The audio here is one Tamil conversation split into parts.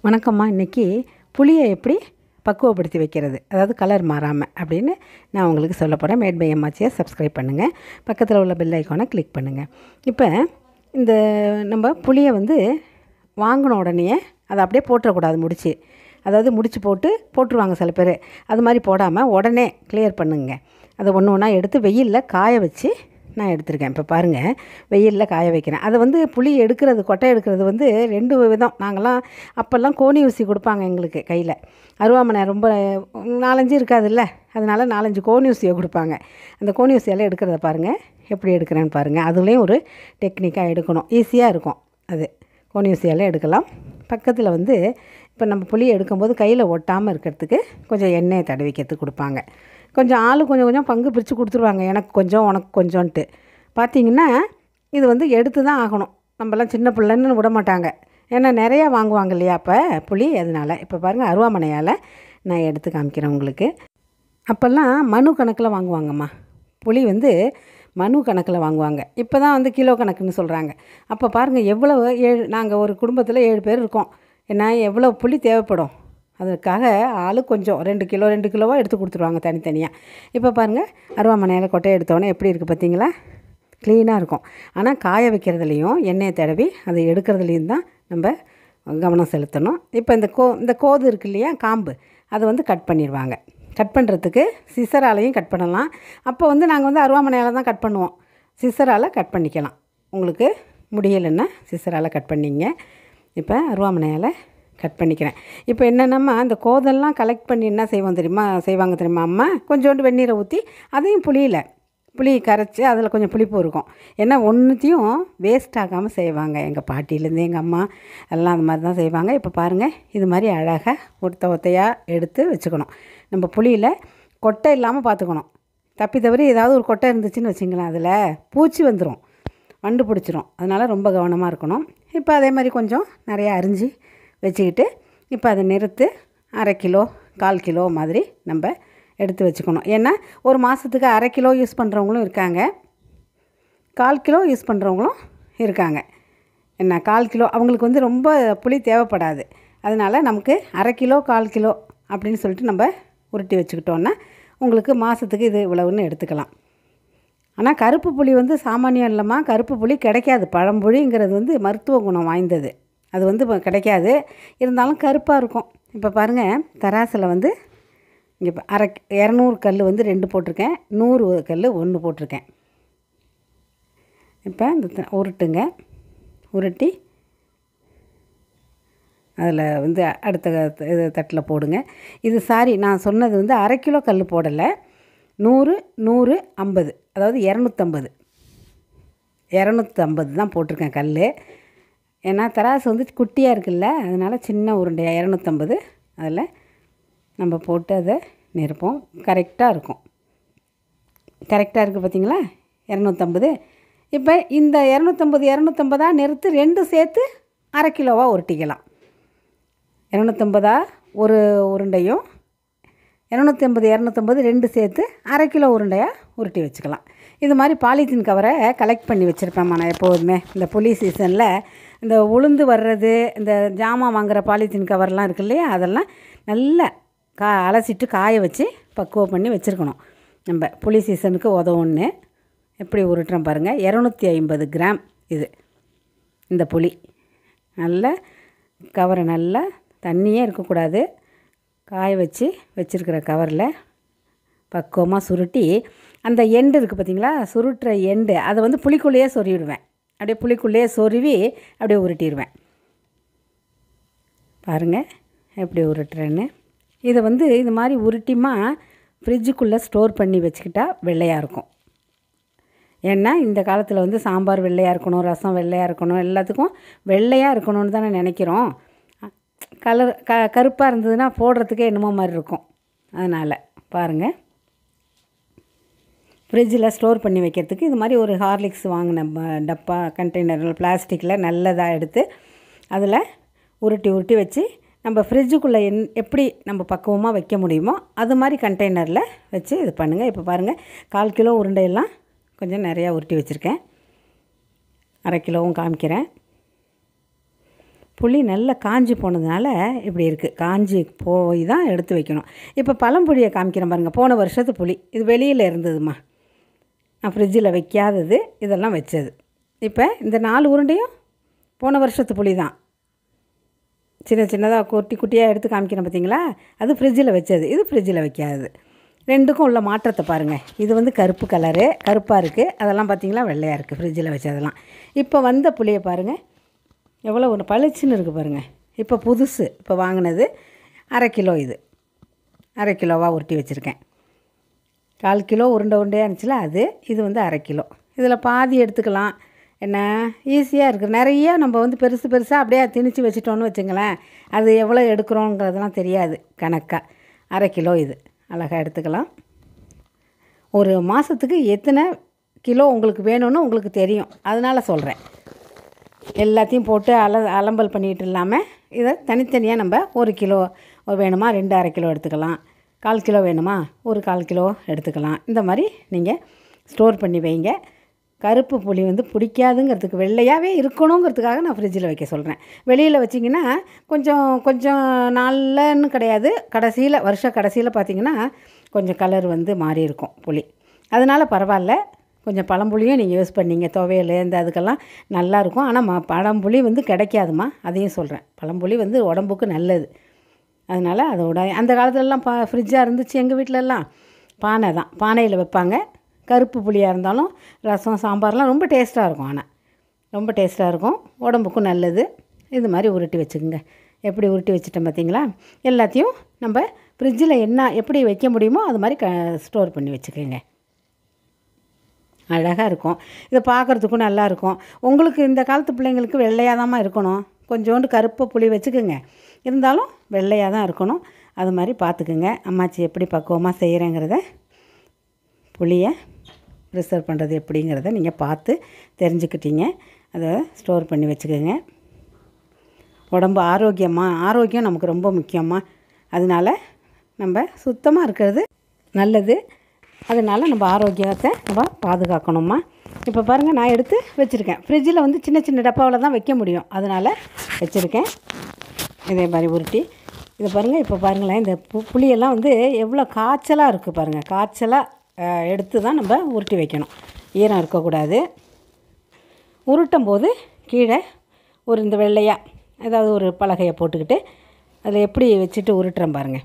வணக்கம்மா இன்றைக்கி புளியை எப்படி பக்குவப்படுத்தி வைக்கிறது அதாவது கலர் மாறாமல் அப்படின்னு நான் உங்களுக்கு சொல்ல போகிறேன் மேட் பை எம்மாச்சியை சப்ஸ்கிரைப் பண்ணுங்கள் பக்கத்தில் உள்ள பெல் ஐக்கானை கிளிக் பண்ணுங்கள் இப்போ இந்த நம்ம புளியை வந்து வாங்கின உடனே அதை அப்படியே போட்டுறக்கூடாது முடிச்சு அதாவது முடிச்சு போட்டு போட்டுருவாங்க சில பேர் அது மாதிரி போடாமல் உடனே கிளியர் பண்ணுங்க அதை ஒன்று ஒன்றா எடுத்து வெயிலில் காய வச்சு நான் எடுத்திருக்கேன் இப்போ பாருங்கள் வெயிலில் காய வைக்கிறேன் அதை வந்து புளி எடுக்கிறது கொட்டை எடுக்கிறது வந்து ரெண்டு விதம் நாங்கள்லாம் அப்போல்லாம் கோணி ஊசி கொடுப்பாங்க எங்களுக்கு கையில் அருவாமனை ரொம்ப நாலஞ்சு இருக்காதுல்ல அதனால நாலஞ்சு கோணி ஊசியை கொடுப்பாங்க அந்த கோணி ஊசியால் எடுக்கிறத பாருங்கள் எப்படி எடுக்கிறேன்னு பாருங்கள் அதுலேயும் ஒரு டெக்னிக்காக எடுக்கணும் ஈஸியாக இருக்கும் அது கோணி ஊசியால் எடுக்கலாம் பக்கத்தில் வந்து இப்போ நம்ம புளி எடுக்கும்போது கையில் ஒட்டாமல் இருக்கிறதுக்கு கொஞ்சம் எண்ணெயை தடவிக்கிறதுக்கு கொடுப்பாங்க கொஞ்சம் ஆள் கொஞ்சம் கொஞ்சம் பங்கு பிரித்து கொடுத்துருவாங்க எனக்கு கொஞ்சம் உனக்கு கொஞ்சோன்ட்டு பார்த்தீங்கன்னா இது வந்து எடுத்து தான் ஆகணும் நம்மலாம் சின்ன பிள்ளைன்னு விட மாட்டாங்க ஏன்னா நிறையா வாங்குவாங்க இல்லையா அப்போ புளி அதனால் இப்போ பாருங்கள் அருவாமனையால் நான் எடுத்து காமிக்கிறேன் உங்களுக்கு அப்போல்லாம் மனு கணக்கில் வாங்குவாங்கம்மா புளி வந்து மனு கணக்கில் வாங்குவாங்க இப்போ தான் வந்து கிலோ கணக்குன்னு சொல்கிறாங்க அப்போ பாருங்கள் எவ்வளோ ஏழு நாங்கள் ஒரு குடும்பத்தில் ஏழு பேர் இருக்கோம் என்ன எவ்வளோ புளி தேவைப்படும் அதுக்காக ஆள் கொஞ்சம் ரெண்டு கிலோ ரெண்டு கிலோவாக எடுத்து கொடுத்துருவாங்க தனித்தனியாக இப்போ பாருங்கள் அருவாமனையில் கொட்டையை எடுத்தோன்னே எப்படி இருக்குது பார்த்தீங்களா க்ளீனாக இருக்கும் ஆனால் காய வைக்கிறதுலையும் எண்ணெயை தடவி அதை எடுக்கிறதுலையும் தான் நம்ம கவனம் செலுத்தணும் இப்போ இந்த கோ இந்த கோது இருக்கு இல்லையா காம்பு அதை வந்து கட் பண்ணிடுவாங்க கட் பண்ணுறதுக்கு சிசராலையும் கட் பண்ணலாம் அப்போ வந்து நாங்கள் வந்து அருவாமனையால் தான் கட் பண்ணுவோம் சிசரால் கட் பண்ணிக்கலாம் உங்களுக்கு முடியலைன்னா சிசரால் கட் பண்ணிங்க இப்போ அருவாமனையால் கட் பண்ணிக்கிறேன் இப்போ என்னென்னம்மா அந்த கோதெல்லாம் கலெக்ட் பண்ணி என்ன செய்வோம் தெரியுமா செய்வாங்க தெரியுமா அம்மா கொஞ்சோண்டு வெந்நீரை ஊற்றி அதையும் புளியில் புளி கரைச்சி அதில் கொஞ்சம் புளிப்பு இருக்கும் ஏன்னா ஒன்றுத்தையும் வேஸ்ட் ஆகாமல் செய்வாங்க எங்கள் பாட்டிலேருந்து எங்கள் அம்மா எல்லாம் அந்த மாதிரி தான் செய்வாங்க இப்போ பாருங்கள் இது மாதிரி அழகாக ஒத்த ஒத்தையாக எடுத்து வச்சுக்கணும் நம்ம புளியில் கொட்டை இல்லாமல் பார்த்துக்கணும் தப்பி தவறி ஏதாவது ஒரு கொட்டை இருந்துச்சுன்னு வச்சுங்களேன் அதில் பூச்சி வந்துடும் வண்டு பிடிச்சிரும் அதனால் ரொம்ப கவனமாக இருக்கணும் இப்போ அதே மாதிரி கொஞ்சம் நிறையா அரிஞ்சு வச்சுக்கிட்டு இப்போ அதை நிறுத்து அரை கிலோ கால் கிலோ மாதிரி நம்ம எடுத்து வச்சுக்கணும் ஏன்னா ஒரு மாதத்துக்கு அரை கிலோ யூஸ் பண்ணுறவங்களும் இருக்காங்க கால் கிலோ யூஸ் பண்ணுறவங்களும் இருக்காங்க என்ன கால் கிலோ அவங்களுக்கு வந்து ரொம்ப புளி தேவைப்படாது அதனால் நமக்கு அரை கிலோ கால் கிலோ அப்படின்னு சொல்லிட்டு நம்ம உருட்டி வச்சுக்கிட்டோன்னா உங்களுக்கு மாதத்துக்கு இது இவ்வளவுன்னு எடுத்துக்கலாம் ஆனால் கருப்பு புளி வந்து சாமானியம் இல்லைம்மா கருப்பு புளி கிடைக்காது பழம்புளிங்கிறது வந்து மருத்துவ குணம் வாய்ந்தது அது வந்து இப்போ கிடைக்காது இருந்தாலும் கருப்பாக இருக்கும் இப்போ பாருங்கள் தராசில் வந்து இங்கே இப்போ அரை இரநூறு கல் வந்து ரெண்டு போட்டிருக்கேன் நூறு கல் ஒன்று போட்டிருக்கேன் இப்போ இந்த த- உருட்டுங்க உருட்டி அதில் வந்து அடுத்த த- இது தட்டில் போடுங்க இது சாரி நான் சொன்னது வந்து அரை கிலோ கல் போடலை நூறு நூறு ஐம்பது அதாவது இரநூத்தம்பது இரநூத்தம்பது தான் போட்டிருக்கேன் கல் ஏன்னா தராசு வந்து குட்டியாக இருக்குல்ல அதனால் சின்ன உருண்டையாக இரநூத்தம்பது அதில் நம்ம போட்டு அதை நிரப்போம் கரெக்டாக இருக்கும் கரெக்டாக இருக்குது பார்த்தீங்களா இரநூத்தம்பது இப்போ இந்த இரநூத்தம்பது இரநூத்தம்பதாக நிறுத்து ரெண்டும் சேர்த்து அரை கிலோவாக உருட்டிக்கலாம் இரநூத்தம்பதா ஒரு உருண்டையும் இரநூத்தி ஐம்பது இரநூத்தம்பது ரெண்டு சேர்த்து அரை கிலோ உருண்டையாக உருட்டி வச்சுக்கலாம் இது மாதிரி பாலித்தீன் கவரை கலெக்ட் பண்ணி வச்சுருப்பேம்மா நான் எப்போதுமே இந்த புலி சீசனில் இந்த உளுந்து வர்றது இந்த ஜாமான் வாங்குகிற பாலித்தீன் கவர்லாம் இருக்கு இல்லையா அதெல்லாம் நல்லா கா அலசிட்டு காய வச்சு பக்குவம் பண்ணி வச்சுருக்கணும் நம்ம புலி சீசனுக்கு உதவுன்னு எப்படி உருட்டுறோம் பாருங்கள் இரநூத்தி ஐம்பது கிராம் இது இந்த புளி நல்லா கவரை நல்லா தண்ணியே இருக்கக்கூடாது காய வச்சு வச்சுருக்கிற கவரில் பக்குவமாக சுருட்டி அந்த எண்டு இருக்குது பார்த்தீங்களா சுருட்டுற எண்டு அதை வந்து புளிக்குள்ளேயே சொருவிடுவேன் அப்படியே புளிக்குள்ளேயே சொருவி அப்படியே உருட்டிடுவேன் பாருங்கள் எப்படி உருட்டுறேன்னு இதை வந்து இது மாதிரி உருட்டிமா ஃப்ரிட்ஜுக்குள்ளே ஸ்டோர் பண்ணி வச்சுக்கிட்டா வெள்ளையாக இருக்கும் ஏன்னா இந்த காலத்தில் வந்து சாம்பார் வெள்ளையாக இருக்கணும் ரசம் வெள்ளையாக இருக்கணும் எல்லாத்துக்கும் வெள்ளையாக இருக்கணும்னு தானே நினைக்கிறோம் கலர் க கருப்பாக இருந்ததுன்னா போடுறதுக்கே என்னமோ மாதிரி இருக்கும் அதனால் பாருங்கள் ஃப்ரிட்ஜில் ஸ்டோர் பண்ணி வைக்கிறதுக்கு இது மாதிரி ஒரு ஹார்லிக்ஸ் வாங்கின ப- டப்பா கண்டெய்னர் பிளாஸ்டிக்கில் நல்லதாக எடுத்து அதில் உருட்டி உருட்டி வச்சு நம்ம ஃப்ரிட்ஜுக்குள்ளே என் எப்படி நம்ம பக்குவமாக வைக்க முடியுமோ அது மாதிரி கண்டெய்னரில் வச்சு இது பண்ணுங்கள் இப்போ பாருங்கள் கால் கிலோ உருண்டையெல்லாம் கொஞ்சம் நிறையா உருட்டி வச்சுருக்கேன் அரை கிலோவும் காமிக்கிறேன் புளி நல்லா காஞ்சி போனதுனால இப்படி இருக்குது காஞ்சி போய் தான் எடுத்து வைக்கணும் இப்போ பழம்புளியை காமிக்கிறேன் பாருங்கள் போன வருஷத்து புளி இது வெளியில் இருந்ததுமா நான் ஃப்ரிட்ஜில் வைக்காதது இதெல்லாம் வச்சது இப்போ இந்த நாலு உருண்டையும் போன வருஷத்து புளி தான் சின்ன சின்னதாக குட்டி குட்டியாக எடுத்து காமிக்கிறேன் பார்த்தீங்களா அது ஃப்ரிட்ஜில் வச்சது இது ஃப்ரிட்ஜில் வைக்காதது ரெண்டுக்கும் உள்ள மாற்றத்தை பாருங்கள் இது வந்து கருப்பு கலரு கருப்பாக இருக்குது அதெல்லாம் பார்த்தீங்களா வெள்ளையாக இருக்குது ஃப்ரிட்ஜில் வச்சதெல்லாம் இப்போ வந்த புளியை பாருங்கள் எவ்வளோ ஒன்று பளிச்சுன்னு இருக்குது பாருங்கள் இப்போ புதுசு இப்போ வாங்கினது அரை கிலோ இது அரை கிலோவாக உருட்டி வச்சுருக்கேன் கால் கிலோ உருண்டை உருண்டையாக இருந்துச்சுல அது இது வந்து அரை கிலோ இதில் பாதி எடுத்துக்கலாம் என்ன ஈஸியாக இருக்குது நிறைய நம்ம வந்து பெருசு பெருசாக அப்படியே திணிச்சு வச்சிட்டோன்னு வச்சுங்களேன் அது எவ்வளோ எடுக்கிறோங்கிறதெல்லாம் தெரியாது கணக்காக அரை கிலோ இது அழகாக எடுத்துக்கலாம் ஒரு மாதத்துக்கு எத்தனை கிலோ உங்களுக்கு வேணும்னு உங்களுக்கு தெரியும் அதனால் சொல்கிறேன் எல்லாத்தையும் போட்டு அல அலம்பல் பண்ணிகிட்டு இல்லாமல் இதை தனித்தனியாக நம்ம ஒரு கிலோ வேணுமா ரெண்டு அரை கிலோ எடுத்துக்கலாம் கால் கிலோ வேணுமா ஒரு கால் கிலோ எடுத்துக்கலாம் இந்த மாதிரி நீங்கள் ஸ்டோர் பண்ணி வைங்க கருப்பு புளி வந்து பிடிக்காதுங்கிறதுக்கு வெள்ளையாகவே இருக்கணுங்கிறதுக்காக நான் ஃப்ரிட்ஜில் வைக்க சொல்கிறேன் வெளியில் வச்சிங்கன்னா கொஞ்சம் கொஞ்சம் நாள்லன்னு கிடையாது கடைசியில் வருஷ கடைசியில் பார்த்திங்கன்னா கொஞ்சம் கலர் வந்து மாறி இருக்கும் புளி அதனால் பரவாயில்ல கொஞ்சம் பழம்புளியும் நீங்கள் யூஸ் பண்ணீங்க துவையல் இந்த அதுக்கெல்லாம் நல்லாயிருக்கும் ஆனால் ம பழம்புளி வந்து கிடைக்காதுமா அதையும் சொல்கிறேன் பழம்புளி வந்து உடம்புக்கு நல்லது அதனால் அதோட அந்த காலத்துலலாம் பா ஃப்ரிட்ஜாக இருந்துச்சு எங்கள் வீட்டிலலாம் பானை தான் பானையில் வைப்பாங்க கருப்பு புளியாக இருந்தாலும் ரசம் சாம்பார்லாம் ரொம்ப டேஸ்ட்டாக இருக்கும் ஆனால் ரொம்ப டேஸ்ட்டாக இருக்கும் உடம்புக்கும் நல்லது இது மாதிரி உருட்டி வச்சுக்கோங்க எப்படி உருட்டி வச்சுட்டோம் பார்த்தீங்களா எல்லாத்தையும் நம்ம ஃப்ரிட்ஜில் என்ன எப்படி வைக்க முடியுமோ அது மாதிரி க ஸ்டோர் பண்ணி வச்சுக்கோங்க அழகாக இருக்கும் இதை பார்க்குறதுக்கும் நல்லா இருக்கும் உங்களுக்கு இந்த காலத்து பிள்ளைங்களுக்கு வெள்ளையாக தாம்மா இருக்கணும் கொஞ்சோண்டு கருப்பு புளி வச்சுக்கோங்க இருந்தாலும் வெள்ளையாக தான் இருக்கணும் அது மாதிரி பார்த்துக்குங்க அம்மாச்சி எப்படி பக்குவமாக செய்கிறேங்கிறத புளியை ப்ரிசர்வ் பண்ணுறது எப்படிங்கிறத நீங்கள் பார்த்து தெரிஞ்சுக்கிட்டீங்க அதை ஸ்டோர் பண்ணி வச்சுக்கோங்க உடம்பு ஆரோக்கியமாக ஆரோக்கியம் நமக்கு ரொம்ப முக்கியமாக அதனால் நம்ம சுத்தமாக இருக்கிறது நல்லது அதனால் நம்ம ஆரோக்கியத்தை நம்ம பாதுகாக்கணுமா இப்போ பாருங்கள் நான் எடுத்து வச்சுருக்கேன் ஃப்ரிட்ஜில் வந்து சின்ன சின்ன டப்பாவில் தான் வைக்க முடியும் அதனால் வச்சுருக்கேன் இதே மாதிரி உருட்டி இது பாருங்கள் இப்போ பாருங்களேன் இந்த பு புளியெல்லாம் வந்து எவ்வளோ காய்ச்சலாக இருக்குது பாருங்கள் காய்ச்சலாக எடுத்து தான் நம்ம உருட்டி வைக்கணும் ஈரம் இருக்கக்கூடாது உருட்டும் போது கீழே ஒரு இந்த வெள்ளையாக ஏதாவது ஒரு பலகையை போட்டுக்கிட்டு அதில் எப்படி வச்சுட்டு உருட்டுறோம் பாருங்கள்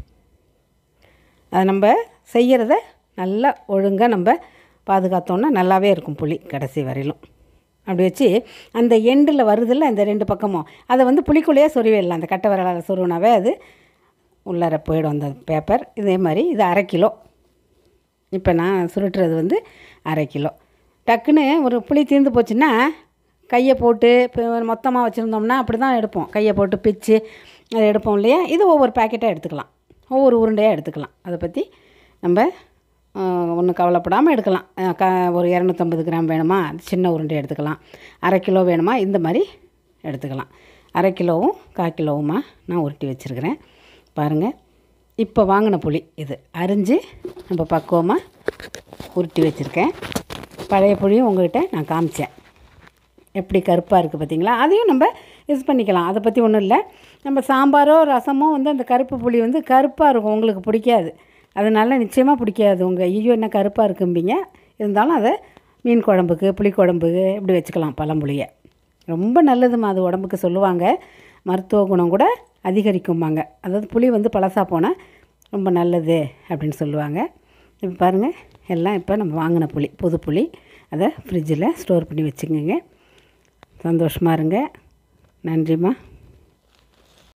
அது நம்ம செய்கிறத நல்லா ஒழுங்காக நம்ம பாதுகாத்தோன்னா நல்லாவே இருக்கும் புளி கடைசி வரையிலும் அப்படி வச்சு அந்த எண்டில் வருதில்ல அந்த ரெண்டு பக்கமும் அதை வந்து புளிக்குள்ளேயே சொருவிடலாம் அந்த கட்டை விரலால் சொருவினாவே அது உள்ளார போயிடும் அந்த பேப்பர் இதே மாதிரி இது அரை கிலோ இப்போ நான் சுருட்டுறது வந்து அரை கிலோ டக்குன்னு ஒரு புளி தீர்ந்து போச்சுன்னா கையை போட்டு இப்போ மொத்தமாக வச்சுருந்தோம்னா அப்படி தான் எடுப்போம் கையை போட்டு பிச்சு அதை எடுப்போம் இல்லையா இது ஒவ்வொரு பேக்கெட்டாக எடுத்துக்கலாம் ஒவ்வொரு உருண்டையாக எடுத்துக்கலாம் அதை பற்றி நம்ம ஒன்றும் கவலைப்படாமல் எடுக்கலாம் அஹ் க ஒரு இரநூத்தம்பது கிராம் வேணுமா சின்ன உருண்டை எடுத்துக்கலாம் அரை கிலோ வேணுமா இந்த மாதிரி எடுத்துக்கலாம் அரை கிலோவும் கால் கிலோவுமா நான் உருட்டி வச்சுருக்கிறேன் பாருங்கள் இப்போ வாங்கின புளி இது அரிஞ்சு நம்ம பக்குவமாக உருட்டி வச்சுருக்கேன் பழைய புளியும் உங்கள்கிட்ட நான் காமிச்சேன் எப்படி கருப்பாக இருக்குது பார்த்தீங்களா அதையும் நம்ம யூஸ் பண்ணிக்கலாம் அதை பற்றி ஒன்றும் இல்லை நம்ம சாம்பாரோ ரசமோ வந்து அந்த கருப்பு புளி வந்து கருப்பாக இருக்கும் உங்களுக்கு பிடிக்காது அதனால நிச்சயமாக பிடிக்காது உங்கள் ஐயோ என்ன கருப்பாக இருக்கும்பீங்க இருந்தாலும் அதை மீன் குழம்புக்கு புளிக்குழம்புக்கு இப்படி வச்சுக்கலாம் பழம்புளியை ரொம்ப நல்லதுமா அது உடம்புக்கு சொல்லுவாங்க மருத்துவ குணம் கூட அதிகரிக்கும்பாங்க அதாவது புளி வந்து பழசா போனால் ரொம்ப நல்லது அப்படின்னு சொல்லுவாங்க இப்போ பாருங்கள் எல்லாம் இப்போ நம்ம வாங்கின புளி புது புளி அதை ஃப்ரிட்ஜில் ஸ்டோர் பண்ணி வச்சுக்கோங்க சந்தோஷமாக இருங்க நன்றிம்மா